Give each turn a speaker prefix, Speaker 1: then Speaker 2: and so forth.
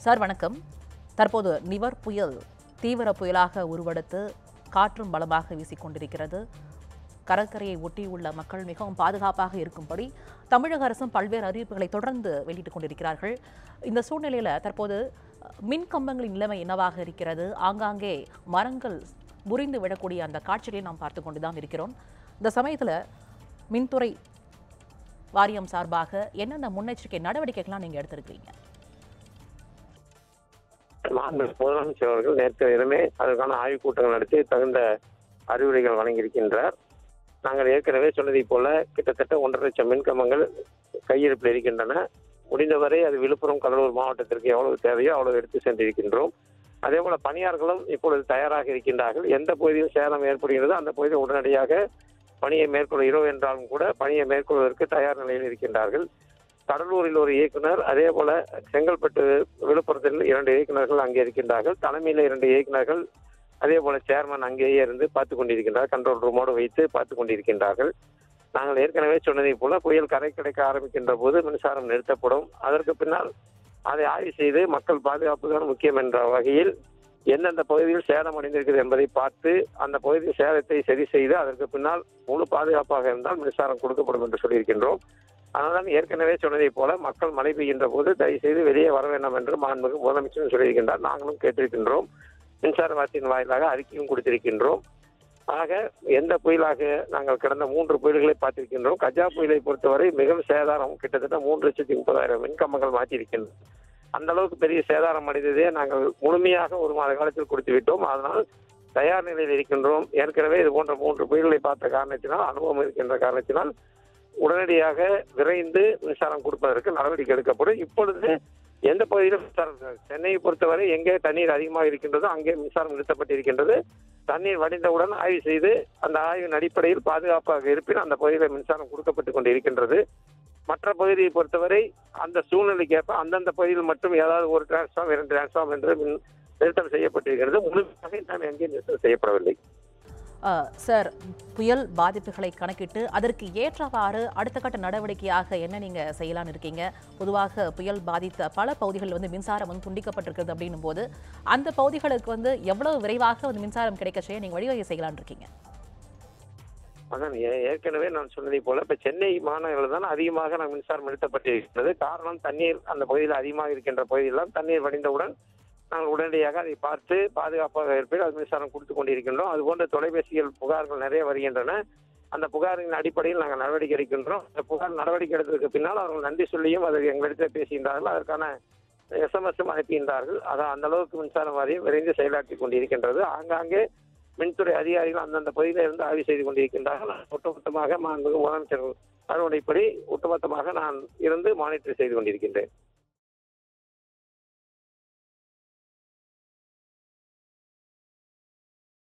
Speaker 1: Sir வணக்கம் தற்போது நிவர் புயல் தீவிர புயலாக உருவெடுத்து காற்றும் பலமாக வீசிக்கொண்டிருக்கிறது கடற்கரையை ஒட்டியுள்ள மக்கள் மிகவும் பாதுகாப்பாக இருக்கும்படி தமிழக அரசும் பல்வேறு அறிவிப்புகளை தொடர்ந்து வெளியிட்டுக் கொண்டிருக்கிறார்கள் இந்த சூழ்நிலையில தற்போது அஹ், மின் கம்பங்களின் நிலைமை என்னவாக இருக்கிறது ஆங்காங்கே மரங்கள் முறிந்து விடக்கூடிய அந்த காட்சிகளை நாம் பார்த்து கொண்டுதான் இருக்கிறோம் இந்த சமயத்துல மின்துறை வாரியம் சார்பாக என்னென்ன முன்னெச்சரிக்கை நடவடிக்கைகள்லாம் நீங்க எடுத்திருக்கீங்க
Speaker 2: மாண்பு முதலமைச்சர் அவர்கள் நேற்று இரவே அதற்கான ஆய்வுக் கூட்டங்கள் நடத்தி தகுந்த அறிவுரைகள் வழங்கியிருக்கின்றார் நாங்கள் ஏற்கனவே சொன்னதைப் போல கிட்டத்தட்ட ஒன்றரை லட்சம் மின்கம்பங்கள் கையிருப்பில் இருக்கின்றன முடிந்தவரை அது விழுப்புரம் கடலூர் மாவட்டத்திற்கு எவ்வளவு தேவையோ அவ்வளவு எடுத்து சென்றிருக்கின்றோம் அதே போல பணியாளர்களும் இப்பொழுது தயாராக இருக்கின்றார்கள் எந்த பகுதியில் சேதம் ஏற்படுகிறதோ அந்த பகுதியில் உடனடியாக பணியை மேற்கொள்கிறோம் என்றாலும் கூட பணியை மேற்கொள்வதற்கு தயார் நிலையில் இருக்கின்றார்கள் கடலூரில் ஒரு இயக்குனர் அதே போல செங்கல்பட்டு விழுப்புரத்தில் இரண்டு இயக்குனர்கள் அங்கே இருக்கின்றார்கள் தலைமையில் இரண்டு இயக்குனர்கள் அதே போல சேர்மன் அங்கேயே இருந்து பார்த்து கொண்டிருக்கின்றார் கண்ட்ரோல் ரூமோடு வைத்து பார்த்து கொண்டிருக்கின்றார்கள் நாங்கள் ஏற்கனவே சொன்னதைப் போல புயல் கரை கிடைக்க ஆரம்பிக்கின்ற போது மின்சாரம் நிறுத்தப்படும் அதற்கு பின்னால் அதை ஆய்வு செய்து மக்கள் பாதுகாப்பு தான் முக்கியம் என்ற வகையில் எந்தெந்த பகுதியில் சேதம் அடைந்திருக்கிறது என்பதை பார்த்து அந்த பகுதியில் சேதத்தை சரி செய்து அதற்கு பின்னால் முழு பாதுகாப்பாக இருந்தால் மின்சாரம் கொடுக்கப்படும் என்று சொல்லியிருக்கின்றோம் அதனால்தான் ஏற்கனவே சொன்னதைப் போல மக்கள் மழை பெய்கின்ற போது தயவு செய்து வெளியே வர வேண்டாம் என்று மாண்புமிகு முதலமைச்சரும் சொல்லியிருக்கின்றார் நாங்களும் கேட்டிருக்கின்றோம் மின்சார வாரியத்தின் வாயிலாக அறிக்கையும் கொடுத்திருக்கின்றோம் ஆக எந்த புயலாக நாங்கள் கடந்த மூன்று புயல்களை பார்த்திருக்கின்றோம் கஜா புயலை பொறுத்தவரை மிகவும் சேதாரம் கிட்டத்தட்ட மூன்று லட்சத்தி முப்பதாயிரம் மின்கம்பங்கள் மாற்றியிருக்கின்றோம் அந்த அளவுக்கு பெரிய சேதாரம் அடைந்ததே நாங்கள் முழுமையாக ஒரு மாத காலத்தில் கொடுத்து விட்டோம் அதனால் தயார் நிலையில் இருக்கின்றோம் ஏற்கனவே இது போன்ற மூன்று புயல்களை பார்த்த காரணத்தினால் அனுபவம் இருக்கின்ற காரணத்தினால் உடனடியாக விரைந்து மின்சாரம் கொடுப்பதற்கு நடவடிக்கை எடுக்கப்படும் இப்பொழுது எந்த பகுதியிலும் மின்சாரம் இல்லை. சென்னையை பொறுத்தவரை எங்கே தண்ணீர் அதிகமாக இருக்கின்றதோ அங்கே மின்சாரம் நிறுத்தப்பட்டிருக்கின்றது தண்ணீர் வடிந்தவுடன் ஆய்வு செய்து அந்த ஆய்வின் அடிப்படையில் பாதுகாப்பாக இருப்பின் அந்த பகுதியில் மின்சாரம் கொடுக்கப்பட்டு கொண்டு இருக்கின்றது மற்ற பகுதியை பொறுத்தவரை அந்த சூழ்நிலைக்கு ஏற்ப அந்தந்த பகுதியில் மட்டும் ஏதாவது ஒரு டிரான்ஸ்ஃபார்ம் இரண்டு டிரான்ஸ்ஃபார்ம் என்று மின் நிறுத்தம் செய்யப்பட்டிருக்கிறது முழுமையாக நாம் எங்கேயும் நிறுத்தம் செய்யப்படவில்லை
Speaker 1: அஹ், சார் புயல் பாதிப்புகளை கணக்கிட்டு அதற்கு ஏற்றவாறு அடுத்த கட்ட நடவடிக்கையாக என்ன நீங்க செய்யலாம்னு இருக்கீங்க பொதுவாக புயல் பாதித்த பல பகுதிகளில் வந்து மின்சாரம் வந்து துண்டிக்கப்பட்டிருக்கிறது அப்படின்னும் போது அந்த பகுதிகளுக்கு வந்து எவ்வளவு விரைவாக வந்து மின்சாரம் கிடைக்க செய்ய நீங்க வழிவகை செய்யலாம்னு இருக்கீங்க
Speaker 2: அதான் ஏ- ஏற்கனவே நான் சொன்னதை போல இப்ப சென்னை மாநகரில் தான் அதிகமாக நான் மின்சாரம் நிறுத்தப்பட்டிருக்கிறது காரணம் தண்ணீர் அந்த பகுதியில் அதிகமாக இருக்கின்ற பகுதியெல்லாம் தண்ணீர் வடிந்தவுடன் நாங்கள் உடனடியாக அதை பார்த்து பாதுகாப்பாக இருப்பேன் அது மின்சாரம் கொடுத்து கொண்டிருக்கின்றோம் அதுபோன்ற தொலைபேசிகள் புகார்கள் நிறைய வருகின்றன அந்த புகாரின் அடிப்படையில் நாங்கள் நடவடிக்கை எடுக்கின்றோம் அந்த புகார் நடவடிக்கை எடுத்ததுக்கு பின்னால் அவர்கள் நன்றி சொல்லியும் அதை எங்களிடத்தில் பேசுகின்றார்கள் அதற்கான எஸ்எம்எஸும் அனுப்புகின்றார்கள் அதான் அந்த அளவுக்கு மின்சார வாரியம் விரைந்து செயலாற்றி கொண்டிருக்கின்றது ஆங்காங்கே மின்துறை அதிகாரிகள் அந்தந்த பகுதியில் இருந்து ஆய்வு செய்து கொண்டிருக்கின்றார்கள் நான் ஒட்டுமொத்தமாக மாண்புமிகு முதலமைச்சர் அறுவடைப்படி ஒட்டுமொத்தமாக நான் இருந்து மானிட்டர் செய்து கொண்டிருக்கின்றேன்